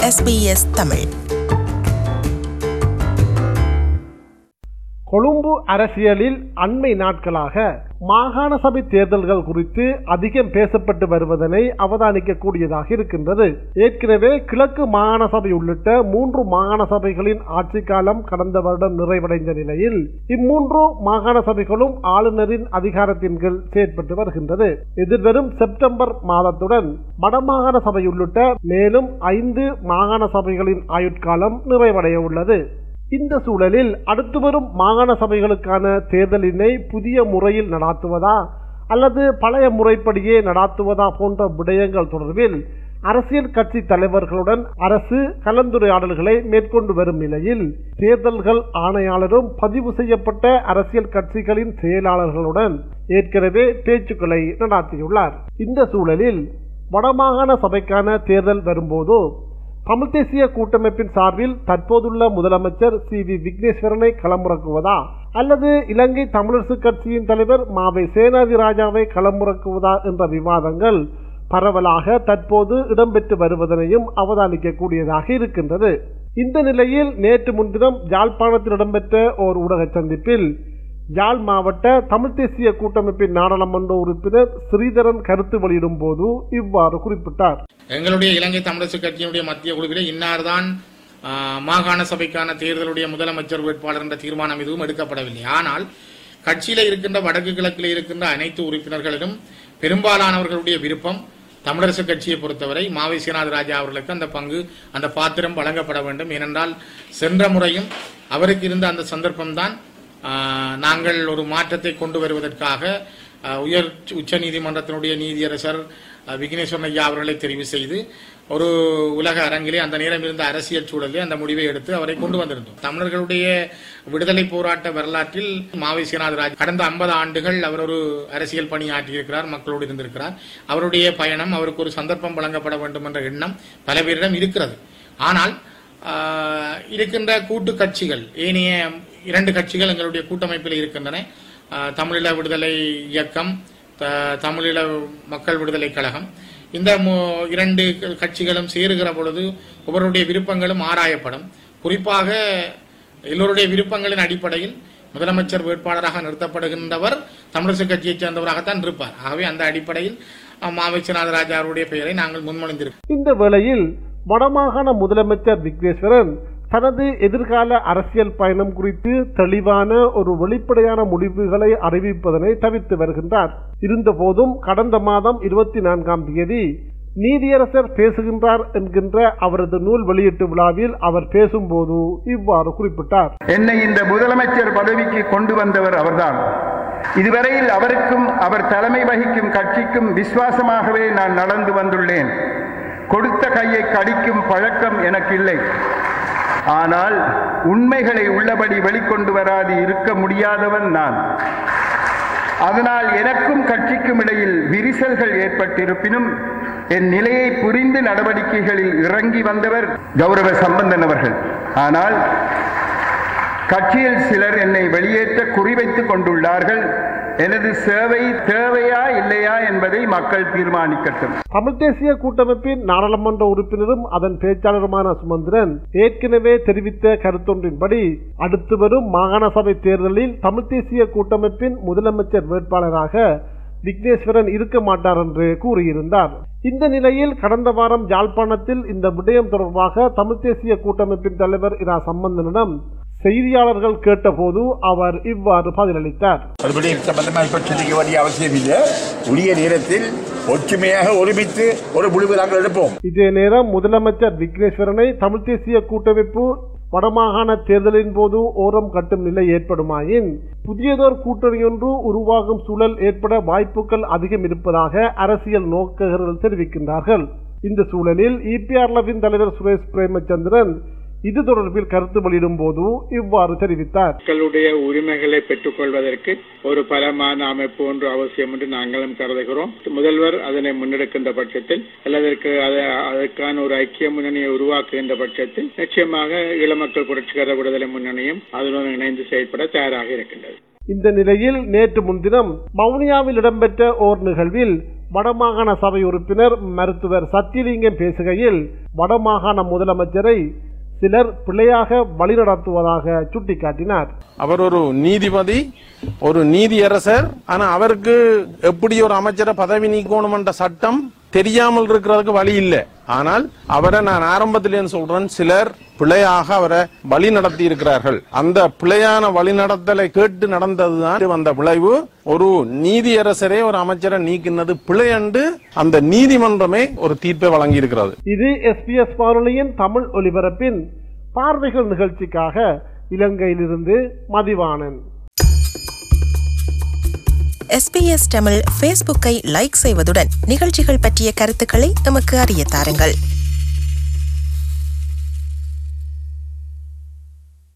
SBS Tamil Colombo அரசியலில் அண்மை நாட்களாக மாகாண சபை தேர்தல்கள் குறித்து அதிகம் பேசப்பட்டு வருவதனை அவதானிக்க கூடியதாக இருக்கின்றது ஏற்கனவே கிழக்கு மாகாண சபை உள்ளிட்ட மூன்று மாகாண சபைகளின் ஆட்சி காலம் கடந்த வருடம் நிறைவடைந்த நிலையில் இம்மூன்று மாகாண சபைகளும் ஆளுநரின் அதிகாரத்தின் கீழ் செயற்பட்டு வருகின்றது எதிர்வரும் செப்டம்பர் மாதத்துடன் வடமாகாண சபை உள்ளிட்ட மேலும் ஐந்து மாகாண சபைகளின் ஆயுட்காலம் நிறைவடைய உள்ளது இந்த சூழலில் அடுத்து வரும் மாகாண சபைகளுக்கான தேர்தலினை புதிய முறையில் நடாத்துவதா அல்லது பழைய முறைப்படியே நடாத்துவதா போன்ற விடயங்கள் தொடர்பில் அரசியல் கட்சி தலைவர்களுடன் அரசு கலந்துரையாடல்களை மேற்கொண்டு வரும் நிலையில் தேர்தல்கள் ஆணையாளரும் பதிவு செய்யப்பட்ட அரசியல் கட்சிகளின் செயலாளர்களுடன் ஏற்கனவே பேச்சுக்களை நடாத்தியுள்ளார் இந்த சூழலில் வடமாகாண சபைக்கான தேர்தல் வரும்போது தமிழ் தேசிய கூட்டமைப்பின் சார்பில் தற்போதுள்ள முதலமைச்சர் சி வி விக்னேஸ்வரனை களமுறக்குவதா அல்லது இலங்கை தமிழரசு கட்சியின் தலைவர் மாவை சேனாதி ராஜாவை களமுறக்குவதா என்ற விவாதங்கள் பரவலாக தற்போது இடம்பெற்று வருவதனையும் அவதானிக்க கூடியதாக இருக்கின்றது இந்த நிலையில் நேற்று முன்தினம் யாழ்ப்பாணத்தில் இடம்பெற்ற ஓர் ஊடக சந்திப்பில் யாழ் மாவட்ட தமிழ் தேசிய கூட்டமைப்பின் நாடாளுமன்ற உறுப்பினர் ஸ்ரீதரன் கருத்து வெளியிடும் போது இவ்வாறு குறிப்பிட்டார் எங்களுடைய இலங்கை தமிழரசு கட்சியினுடைய மத்திய குழுவிலே இன்னார்தான் ஆ, மாகாண சபைக்கான தேர்தலுடைய முதலமைச்சர் வேட்பாளர் என்ற தீர்மானம் எதுவும் எடுக்கப்படவில்லை ஆனால் கட்சியில இருக்கின்ற வடக்கு கிழக்கில் இருக்கின்ற அனைத்து உறுப்பினர்களிலும் பெரும்பாலானவர்களுடைய விருப்பம் தமிழரசு கட்சியை பொறுத்தவரை மாவை சீனாத ராஜா அவர்களுக்கு அந்த பங்கு அந்த பாத்திரம் வழங்கப்பட வேண்டும் ஏனென்றால் சென்ற முறையும் அவருக்கு இருந்த அந்த சந்தர்ப்பம்தான் ஆ, நாங்கள் ஒரு மாற்றத்தை கொண்டு வருவதற்காக ஆ, உயர் உச்ச நீதிமன்றத்தினுடைய நீதியரசர் ஆ, விக்னேஸ்வரன் ஐயா அவர்களை தெரிவு செய்து ஒரு உலக அரங்கிலே அந்த நேரம் இருந்த அரசியல் சூழலில் அந்த முடிவை எடுத்து அவரை கொண்டு வந்திருந்தோம் தமிழர்களுடைய விடுதலை போராட்ட வரலாற்றில் மாவை சீனாதராஜ் கடந்த 50 ஆண்டுகள் அவர் ஒரு அரசியல் பணியாற்றியிருக்கிறார் மக்களோடு இருந்திருக்கிறார் அவருடைய பயணம் அவருக்கு ஒரு சந்தர்ப்பம் வழங்கப்பட வேண்டும் என்ற எண்ணம் பல பேரிடம் இருக்கிறது ஆனால் ஆஹ், இருக்கின்ற கூட்டு கட்சிகள் ஏனைய இரண்டு கட்சிகள் எங்களுடைய கூட்டமைப்பில் இருக்கின்றன ஆஹ், தமிழீழ விடுதலை இயக்கம் த- தமிழீழ மக்கள் விடுதலை கழகம் இந்த மு- இரண்டு க- கட்சிகளும் சேருகிற பொழுது ஒவ்வொருடைய விருப்பங்களும் ஆராயப்படும் குறிப்பாக எல்லோருடைய விருப்பங்களின் அடிப்படையில் முதலமைச்சர் வேட்பாளராக நிறுத்தப்படுகின்றவர் தமிழரசு கட்சியைச் சேர்ந்தவராகத்தான் இருப்பார் ஆகவே அந்த அடிப்படையில் அஹ், மா விஸ்வநாதராஜா அவருடைய பெயரை நாங்கள் முன்மொழிந்திருக்கிறோம் இந்த வேளையில் வடமாகாண முதலமைச்சர் விக்னேஸ்வரன் தனது எதிர்கால அரசியல் பயணம் குறித்து தெளிவான ஒரு வெளிப்படையான முடிவுகளை அறிவிப்பதனை தவிர்த்து வருகின்றார் இருந்தபோதும் கடந்த மாதம் இருபத்தி நான்காம் தேதி நீதியரசர் பேசுகின்றார் என்கின்ற அவரது நூல் வெளியீட்டு விழாவில் அவர் பேசும்போது இவ்வாறு குறிப்பிட்டார் என்னை இந்த முதலமைச்சர் பதவிக்கு கொண்டு வந்தவர் அவர்தான் இதுவரையில் அவருக்கும் அவர் தலைமை வகிக்கும் கட்சிக்கும் விசுவாசமாகவே நான் நடந்து வந்துள்ளேன் கொடுத்த கையை கடிக்கும் பழக்கம் எனக்கு இல்லை ஆனால் உண்மைகளை உள்ளபடி வெளிக்கொண்டு வராது இருக்க முடியாதவன் நான் அதனால் எனக்கும் கட்சிக்கும் இடையில் விரிசல்கள் ஏற்பட்டிருப்பினும் என் நிலையை புரிந்து நடவடிக்கைகளில் இறங்கி வந்தவர் கௌரவ சம்பந்தன் அவர்கள் ஆனால் கட்சியில் சிலர் என்னை வெளியேற்ற குறிவைத்துக் கொண்டுள்ளார்கள் எனது சேவை தேவையா இல்லையா என்பதை மக்கள் தீர்மானிக்கட்டும் தமிழ் தேசிய கூட்டமைப்பின் நாடாளுமன்ற உறுப்பினரும் அதன் பேச்சாளருமான சுமந்திரன் ஏற்கனவே தெரிவித்த கருத்தொன்றின்படி அடுத்து வரும் மாகாண சபை தேர்தலில் தமிழ் தேசிய கூட்டமைப்பின் முதலமைச்சர் வேட்பாளராக விக்னேஸ்வரன் இருக்க மாட்டார் என்று கூறியிருந்தார் இந்த நிலையில் கடந்த வாரம் யாழ்ப்பாணத்தில் இந்த விடயம் தொடர்பாக தமிழ் தேசிய கூட்டமைப்பின் தலைவர் இரா சம்பந்தனிடம் செய்தியாளர்கள் கேட்டபோது அவர் இவ்வாறு பதிலளித்தார் மறுபடி சம்பந்தமாக இப்ப சிந்திக்க வேண்டிய அவசியம் இல்லை உரிய நேரத்தில் ஒற்றுமையாக ஒருமித்து ஒரு முடிவு நாங்கள் எடுப்போம் இதே நேரம் முதலமைச்சர் விக்னேஸ்வரனை தமிழ் தேசிய கூட்டமைப்பு வடமாகாண தேர்தலின் போது ஓரம் கட்டும் நிலை ஏற்படுமாயின் புதியதோர் கூட்டணியொன்று உருவாகும் சூழல் ஏற்பட வாய்ப்புகள் அதிகம் இருப்பதாக அரசியல் நோக்ககர்கள் தெரிவிக்கின்றார்கள் இந்த சூழலில் இபிஆர்லவின் தலைவர் சுரேஷ் பிரேமச்சந்திரன் இது தொடர்பில் கருத்து வெளியிடும் போது இவ்வாறு தெரிவித்தார் மக்களுடைய உரிமைகளை பெற்றுக்கொள்வதற்கு ஒரு பலமான அமைப்பு ஒன்று அவசியம் என்று நாங்களும் கருதுகிறோம் முதல்வர் அதனை முன்னெடுக்கின்ற பட்சத்தில் அல்லதற்கு அத- அதற்கான ஒரு ஐக்கிய முன்னணியை உருவாக்குகின்ற பட்சத்தில் நிச்சயமாக ஈழமக்கள் புரட்சிகர விடுதலை முன்னணியும் அதனுடன் இணைந்து செயல்பட தயாராக இருக்கின்றது இந்த நிலையில் நேற்று முன்தினம் மவுனியாவில் இடம்பெற்ற ஓர் நிகழ்வில் வடமாகாண சபை உறுப்பினர் மருத்துவர் சத்தியலிங்கம் பேசுகையில் வடமாகாண முதலமைச்சரை சிலர் பிழையாக வழிநடத்துவதாக சுட்டிக்காட்டினார் அவர் ஒரு நீதிபதி ஒரு நீதியரசர் ஆனா அவருக்கு எப்படி ஒரு அமைச்சரை பதவி நீக்கணும் என்ற சட்டம் தெரியாமல் இருக்கிறதுக்கு வழி இல்லை ஆனால் அவரை நான் ஆரம்பத்திலேன்னு சொல்றேன் சிலர் பிழையாக அவரை வழி நடத்தி இருக்கிறார்கள் அந்த பிழையான வழிநடத்தலை கேட்டு நடந்ததுதான் வந்த விளைவு ஒரு நீதியரசரே ஒரு அமைச்சரை நீக்கினது பிழை என்று அந்த நீதிமன்றமே ஒரு தீர்ப்பை வழங்கி இருக்கிறது இது எஸ்பிஎஸ் வானொலியின் தமிழ் ஒலிபரப்பின் பார்வைகள் நிகழ்ச்சிக்காக இலங்கையிலிருந்து மதிவாணன் எஸ்பிஎஸ் தமிழ் ஃபேஸ்புக்கை லைக் செய்வதுடன் நிகழ்ச்சிகள் பற்றிய கருத்துக்களை எமக்கு அறிய தாருங்கள்